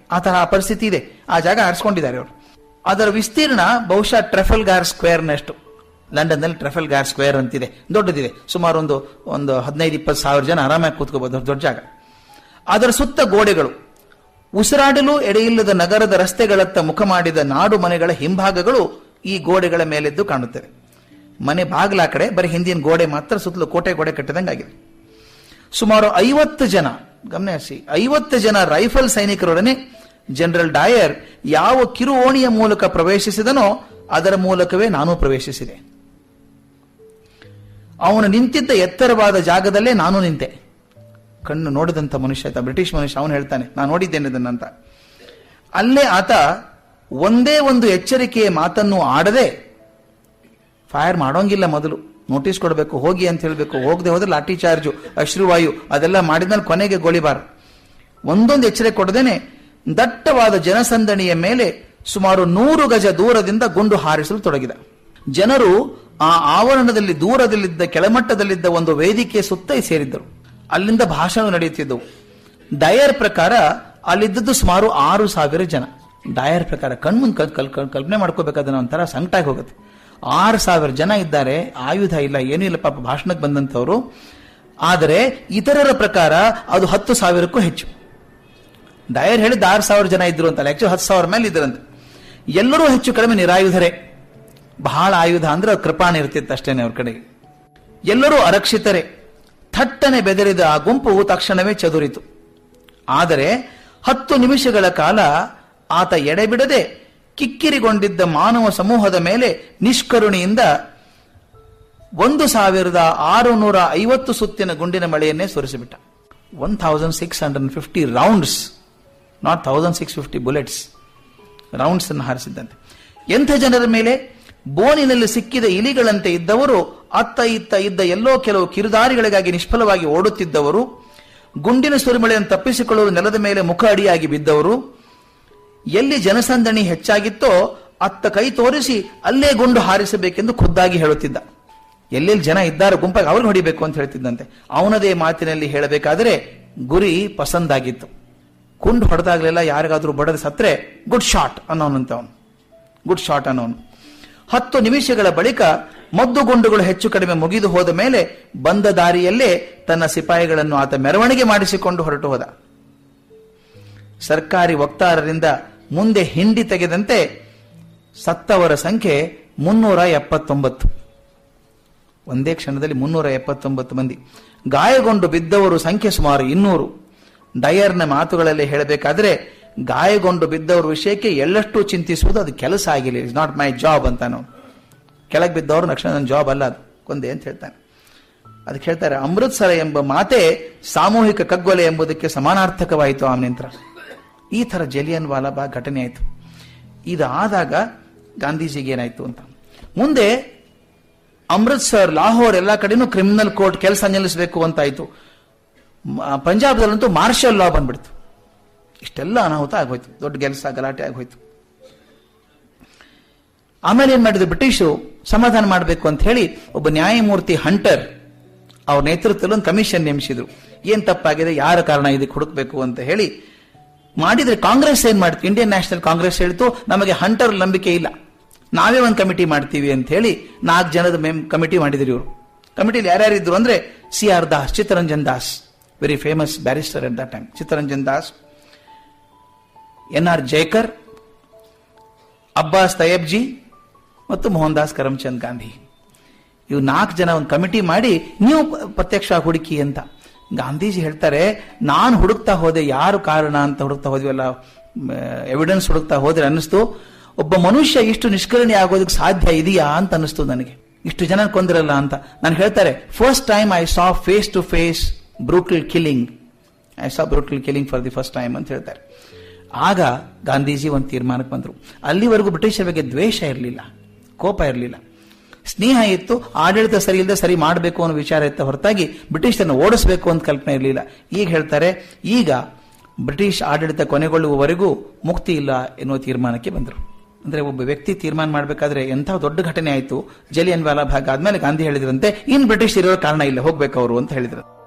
ಆ ತರ ಆ ಪರಿಸ್ಥಿತಿ ಇದೆ ಆ ಜಾಗ ಆರಿಸ್ಕೊಂಡಿದ್ದಾರೆ ಅವರು ಅದರ ವಿಸ್ತೀರ್ಣ ಬಹುಶಃ ಟ್ರೆಫಲ್ ಗಾರ್ ಸ್ಕ್ವೇರ್ನಷ್ಟು ಲಂಡನ್ನಲ್ಲಿ ಟ್ರೆಫಲ್ ಗಾರ್ ಸ್ಕ್ವೇರ್ ಅಂತಿದೆ ದೊಡ್ಡದಿದೆ ಸುಮಾರು ಒಂದು ಒಂದು ಹದಿನೈದು ಇಪ್ಪತ್ತು ಸಾವಿರ ಜನ ಆರಾಮಾಗಿ ಕೂತ್ಕೋಬಹುದು ದೊಡ್ಡ ಜಾಗ ಅದರ ಸುತ್ತ ಗೋಡೆಗಳು ಉಸಿರಾಡಲು ಎಡೆಯಿಲ್ಲದ ನಗರದ ರಸ್ತೆಗಳತ್ತ ಮುಖ ಮಾಡಿದ ನಾಡು ಮನೆಗಳ ಹಿಂಭಾಗಗಳು ಈ ಗೋಡೆಗಳ ಮೇಲೆದ್ದು ಕಾಣುತ್ತವೆ ಮನೆ ಬಾಗಿಲ ಕಡೆ ಬರೀ ಹಿಂದಿನ ಗೋಡೆ ಮಾತ್ರ ಸುತ್ತಲೂ ಕೋಟೆ ಗೋಡೆ ಕಟ್ಟಿದಂಗಾಗಿದೆ ಸುಮಾರು ಐವತ್ತು ಜನ ಗಮನಿಸಿ ಐವತ್ತು ಜನ ರೈಫಲ್ ಸೈನಿಕರೊಡನೆ ಜನರಲ್ ಡಾಯರ್ ಯಾವ ಕಿರು ಓಣಿಯ ಮೂಲಕ ಪ್ರವೇಶಿಸಿದನೋ ಅದರ ಮೂಲಕವೇ ನಾನು ಪ್ರವೇಶಿಸಿದೆ ಅವನು ನಿಂತಿದ್ದ ಎತ್ತರವಾದ ಜಾಗದಲ್ಲೇ ನಾನು ನಿಂತೆ ಕಣ್ಣು ನೋಡಿದಂತ ಮನುಷ್ಯ ಆತ ಬ್ರಿಟಿಷ್ ಮನುಷ್ಯ ಅವನು ಹೇಳ್ತಾನೆ ನಾನು ನೋಡಿದ್ದೇನೆ ಇದನ್ನಂತ ಅಲ್ಲೇ ಆತ ಒಂದೇ ಒಂದು ಎಚ್ಚರಿಕೆಯ ಮಾತನ್ನು ಆಡದೆ ಫೈರ್ ಮಾಡೋಂಗಿಲ್ಲ ಮೊದಲು ನೋಟಿಸ್ ಕೊಡಬೇಕು ಹೋಗಿ ಅಂತ ಹೇಳಬೇಕು ಹೋಗದೆ ಹೋದ್ರೆ ಲಾಠಿ ಚಾರ್ಜು ಅಶ್ರುವಾಯು ಅದೆಲ್ಲ ಮಾಡಿದ್ಮೇಲೆ ಕೊನೆಗೆ ಗೋಳಿಬಾರ ಒಂದೊಂದು ಎಚ್ಚರಿಕೆ ಕೊಡದೇನೆ ದಟ್ಟವಾದ ಜನಸಂದಣಿಯ ಮೇಲೆ ಸುಮಾರು ನೂರು ಗಜ ದೂರದಿಂದ ಗುಂಡು ಹಾರಿಸಲು ತೊಡಗಿದ ಜನರು ಆ ಆವರಣದಲ್ಲಿ ದೂರದಲ್ಲಿದ್ದ ಕೆಳಮಟ್ಟದಲ್ಲಿದ್ದ ಒಂದು ವೇದಿಕೆಯ ಸುತ್ತ ಸೇರಿದ್ದರು ಅಲ್ಲಿಂದ ಭಾಷಣ ನಡೆಯುತ್ತಿದ್ದವು ಡಯರ್ ಪ್ರಕಾರ ಅಲ್ಲಿದ್ದದ್ದು ಸುಮಾರು ಆರು ಸಾವಿರ ಜನ ಡಯರ್ ಪ್ರಕಾರ ಕಣ್ಮುಂದ್ ಕಲ್ ಕಲ್ ಕಲ್- ಕಲ್ಪನೆ ಮಾಡ್ಕೋಬೇಕಾದ್ರೆ ಒಂಥರ ಸಂಕಟಾಗಿ ಹೋಗುತ್ತೆ ಆರು ಸಾವಿರ ಜನ ಇದ್ದಾರೆ ಆಯುಧ ಇಲ್ಲ ಏನೂ ಇಲ್ಲ ಪಾಪ ಭಾಷಣಕ್ಕೆ ಬಂದಂಥವ್ರು ಆದರೆ ಇತರರ ಪ್ರಕಾರ ಅದು ಹತ್ತು ಸಾವಿರಕ್ಕೂ ಹೆಚ್ಚು ಡಯರ್ ಹೇಳಿದ ಆರು ಸಾವಿರ ಜನ ಇದ್ರು ಅಂತಲ್ಲ ಆಕ್ಚುಲಿ ಹತ್ತು ಸಾವಿರ ಮೇಲೆ ಇದ್ರಂತೆ ಎಲ್ಲರೂ ಹೆಚ್ಚು ಕಡಿಮೆ ನಿರಾಯುಧರೇ ಬಹಳ ಆಯುಧ ಅಂದ್ರೆ ಅದು ಕೃಪಾಣ ಇರ್ತಿತ್ತು ಅಷ್ಟೇನೆ ಅವ್ರ ಕಡೆಗೆ ಎಲ್ಲರೂ ಅರಕ್ಷಿತರೇ ಥಟ್ಟನೆ ಬೆದರಿದ ಆ ಗುಂಪು ತಕ್ಷಣವೇ ಚದುರಿತು ಆದರೆ ಹತ್ತು ನಿಮಿಷಗಳ ಕಾಲ ಆತ ಎಡೆಬಿಡದೆ ಕಿಕ್ಕಿರಿಗೊಂಡಿದ್ದ ಮಾನವ ಸಮೂಹದ ಮೇಲೆ ನಿಷ್ಕರುಣೆಯಿಂದ ಒಂದು ಸಾವಿರದ ಆರುನೂರ ಐವತ್ತು ಸುತ್ತಿನ ಗುಂಡಿನ ಮಳೆಯನ್ನೇ ಸುರಿಸಿಬಿಟ್ಟ one thousand six hundred fifty rounds not thousand six fifty bullets rounds ಅನ್ನು ಹಾರಿಸಿದ್ದಂತೆ ಎಂಥ ಜನರ ಮೇಲೆ ಬೋನಿನಲ್ಲಿ ಸಿಕ್ಕಿದ ಇಲಿಗಳಂತೆ ಇದ್ದವರು ಅತ್ತ ಇತ್ತ ಇದ್ದ ಎಲ್ಲೋ ಕೆಲವು ಕಿರುದಾರಿಗಳಿಗಾಗಿ ನಿಷ್ಫಲವಾಗಿ ಓಡುತ್ತಿದ್ದವರು ಗುಂಡಿನ ಸುರಿಮಳೆಯನ್ನು ತಪ್ಪಿಸಿಕೊಳ್ಳಲು ನೆಲದ ಮೇಲೆ ಮುಖ ಅಡಿಯಾಗಿ ಬಿದ್ದವರು ಎಲ್ಲಿ ಜನಸಂದಣಿ ಹೆಚ್ಚಾಗಿತ್ತೋ ಅತ್ತ ಕೈ ತೋರಿಸಿ ಅಲ್ಲೇ ಗುಂಡು ಹಾರಿಸಬೇಕೆಂದು ಖುದ್ದಾಗಿ ಹೇಳುತ್ತಿದ್ದ ಎಲ್ಲೆಲ್ಲಿ ಜನ ಇದ್ದಾರೆ ಗುಂಪಾಗಿ ಅವ್ರಿಗೆ ಹೊಡಿಬೇಕು ಅಂತ ಹೇಳ್ತಿದ್ದಂತೆ ಅವನದೇ ಮಾತಿನಲ್ಲಿ ಹೇಳಬೇಕಾದರೆ ಗುರಿ ಪಸಂದಾಗಿತ್ತು ಗುಂಡು ಹೊಡೆದಾಗ್ಲೆಲ್ಲ ಯಾರಿಗಾದ್ರೂ ಬಡದ ಸತ್ರೆ ಗುಡ್ ಶಾಟ್ ಅನ್ನೋನಂತ ಅವನು ಗುಡ್ ಶಾಟ್ ಅನ್ನೋನು ಹತ್ತು ನಿಮಿಷಗಳ ಬಳಿಕ ಮದ್ದು ಗುಂಡುಗಳು ಹೆಚ್ಚು ಕಡಿಮೆ ಮುಗಿದು ಹೋದ ಮೇಲೆ ಬಂದ ದಾರಿಯಲ್ಲೇ ತನ್ನ ಸಿಪಾಯಿಗಳನ್ನು ಆತ ಮೆರವಣಿಗೆ ಮಾಡಿಸಿಕೊಂಡು ಹೊರಟು ಹೋದ ಸರ್ಕಾರಿ ವಕ್ತಾರರಿಂದ ಮುಂದೆ ಹಿಂಡಿ ತೆಗೆದಂತೆ ಸತ್ತವರ ಸಂಖ್ಯೆ ಮುನ್ನೂರ ಎಪ್ಪತ್ತೊಂಬತ್ತು ಒಂದೇ ಕ್ಷಣದಲ್ಲಿ ಮುನ್ನೂರ ಎಪ್ಪತ್ತೊಂಬತ್ತು ಮಂದಿ ಗಾಯಗೊಂಡು ಬಿದ್ದವರು ಸಂಖ್ಯೆ ಸುಮಾರು ಇನ್ನೂರು ಡಯರ್ನ ಮಾತುಗಳಲ್ಲಿ ಹೇಳಬೇಕಾದ್ರೆ ಗಾಯಗೊಂಡು ಬಿದ್ದವರ ವಿಷಯಕ್ಕೆ ಎಳ್ಳಷ್ಟು ಚಿಂತಿಸುವುದು ಅದು ಕೆಲಸ ಆಗಿಲ್ಲ ಇಟ್ಸ್ ನಾಟ್ ಮೈ ಜಾಬ್ ಅಂತ ನಾವು ಕೆಳಗೆ ಬಿದ್ದವರು ತಕ್ಷಣ ನನ್ನ ಜಾಬ್ ಅಲ್ಲ ಅದು ಕೊಂದೆ ಅಂತ ಹೇಳ್ತಾನೆ ಅದಕ್ಕೆ ಹೇಳ್ತಾರೆ ಅಮೃತ್ಸರ ಎಂಬ ಮಾತೆ ಸಾಮೂಹಿಕ ಕಗ್ಗೊಲೆ ಎಂಬುದಕ್ಕೆ ಸಮಾನಾರ್ಥಕವಾಯಿತು ಆ ನಂತರ ಈ ತರ ಜಲಿಯನ್ ವಾಲಾಬಾಗ್ ಘಟನೆ ಆಯಿತು ಇದಾದಾಗ ಗಾಂಧೀಜಿಗೆ ಏನಾಯ್ತು ಅಂತ ಮುಂದೆ ಅಮೃತ್ಸರ್ ಲಾಹೋರ್ ಎಲ್ಲ ಕಡೆನೂ ಕ್ರಿಮಿನಲ್ ಕೋರ್ಟ್ ಕೆಲಸ ನಿಲ್ಲಿಸಬೇಕು ಅಂತಾಯ್ತು ಮ- ಪಂಜಾಬ್ದಲ್ಲಂತೂ ಮಾರ್ಷಲ್ ಲಾ ಬಂದ್ಬಿಡ್ತು ಇಷ್ಟೆಲ್ಲ ಅನಾಹುತ ಆಗೋಯ್ತು ದೊಡ್ಡ ಕೆಲಸ ಗಲಾಟೆ ಆಗೋಯ್ತು ಆಮೇಲೆ ಏನ್ ಮಾಡಿದ್ರು ಬ್ರಿಟಿಷರು ಸಮಾಧಾನ ಮಾಡಬೇಕು ಅಂತ ಹೇಳಿ ಒಬ್ಬ ನ್ಯಾಯಮೂರ್ತಿ ಹಂಟರ್ ಅವ್ರ ನೇತೃತ್ವದಲ್ಲಿ ಒಂದು ಕಮಿಷನ್ ನೇಮಿಸಿದ್ರು ಏನ್ ತಪ್ಪಾಗಿದೆ ಯಾರ ಕಾರಣ ಇದಕ್ಕೆ ಹುಡುಕ್ಬೇಕು ಅಂತ ಹೇಳಿ ಮಾಡಿದ್ರೆ ಕಾಂಗ್ರೆಸ್ ಏನ್ ಮಾಡ್ತು ಇಂಡಿಯನ್ ನ್ಯಾಷನಲ್ ಕಾಂಗ್ರೆಸ್ ಹೇಳ್ತು ನಮಗೆ ಹಂಟರ್ ನಂಬಿಕೆ ಇಲ್ಲ ನಾವೇ ಒಂದು ಕಮಿಟಿ ಮಾಡ್ತೀವಿ ಅಂತ ಹೇಳಿ ನಾಲ್ಕು ಜನದ ಮೇಮ್ ಕಮಿಟಿ ಮಾಡಿದ್ರು ಇವರು ಕಮಿಟಿಲಿ ಯಾರ್ಯಾರಿದ್ರು ಅಂದ್ರೆ C R Das Chittaranjan Das very famous barrister at that time Chittaranjan Das N R Jayakar Abbas Tyabji ಮತ್ತು ಮೋಹನ್ ದಾಸ್ ಕರಮ್ಚಂದ್ ಗಾಂಧಿ ಇವು ನಾಲ್ಕು ಜನ ಒಂದು ಕಮಿಟಿ ಮಾಡಿ ನೀವು ಪ- ಪ್ರತ್ಯಕ್ಷ ಹುಡುಕಿ ಅಂತ ಗಾಂಧೀಜಿ ಹೇಳ್ತಾರೆ ನಾನು ಹುಡುಕ್ತಾ ಹೋದೆ ಯಾರು ಕಾರಣ ಅಂತ ಹುಡುಕ್ತಾ ಹೋದ್ವಲ್ಲ ಎವಿಡೆನ್ಸ್ ಹುಡುಕ್ತಾ ಹೋದ್ರೆ ಅನ್ನಿಸ್ತು ಒಬ್ಬ ಮನುಷ್ಯ ಇಷ್ಟು ನಿಷ್ಕರಣೆ ಆಗೋದಕ್ಕೆ ಸಾಧ್ಯ ಇದೆಯಾ ಅಂತ ಅನ್ನಿಸ್ತು ನನಗೆ ಇಷ್ಟು ಜನ ಕೊಂದಿರಲ್ಲ ಅಂತ ನಾನು ಹೇಳ್ತಾರೆ first time I saw face to face brutal killing I saw brutal killing for the first time ಅಂತ ಹೇಳ್ತಾರೆ ಆಗ ಗಾಂಧೀಜಿ ಒಂದು ತೀರ್ಮಾನಕ್ಕೆ ಬಂದರು ಅಲ್ಲಿವರೆಗೂ ಬ್ರಿಟಿಷರ ಬಗ್ಗೆ ದ್ವೇಷ ಇರಲಿಲ್ಲ ಕೋಪ ಇರಲಿಲ್ಲ ಸ್ನೇಹ ಇತ್ತು ಆಡಳಿತ ಸರಿ ಇಲ್ಲದೆ ಸರಿ ಮಾಡಬೇಕು ಅನ್ನೋ ವಿಚಾರ ಇತ್ತ ಹೊರತಾಗಿ ಬ್ರಿಟಿಷರನ್ನು ಓಡಿಸಬೇಕು ಅಂತ ಕಲ್ಪನೆ ಇರಲಿಲ್ಲ ಈಗ ಹೇಳ್ತಾರೆ ಈಗ ಬ್ರಿಟಿಷ್ ಆಡಳಿತ ಕೊನೆಗೊಳ್ಳುವವರೆಗೂ ಮುಕ್ತಿ ಇಲ್ಲ ಎನ್ನುವ ತೀರ್ಮಾನಕ್ಕೆ ಬಂದರು ಅಂದ್ರೆ ಒಬ್ಬ ವ್ಯಕ್ತಿ ತೀರ್ಮಾನ ಮಾಡಬೇಕಾದ್ರೆ ಎಂಥ ದೊಡ್ಡ ಘಟನೆ ಆಯಿತು ಜಲಿಯನ್ ವಾಲಾ ಭಾಗ ಆದ್ಮೇಲೆ ಗಾಂಧಿ ಹೇಳಿದ್ರಂತೆ ಇನ್ ಬ್ರಿಟಿಷ್ ಇರೋ ಕಾರಣ ಇಲ್ಲ ಹೋಗ್ಬೇಕು ಅವರು ಅಂತ ಹೇಳಿದ್ರು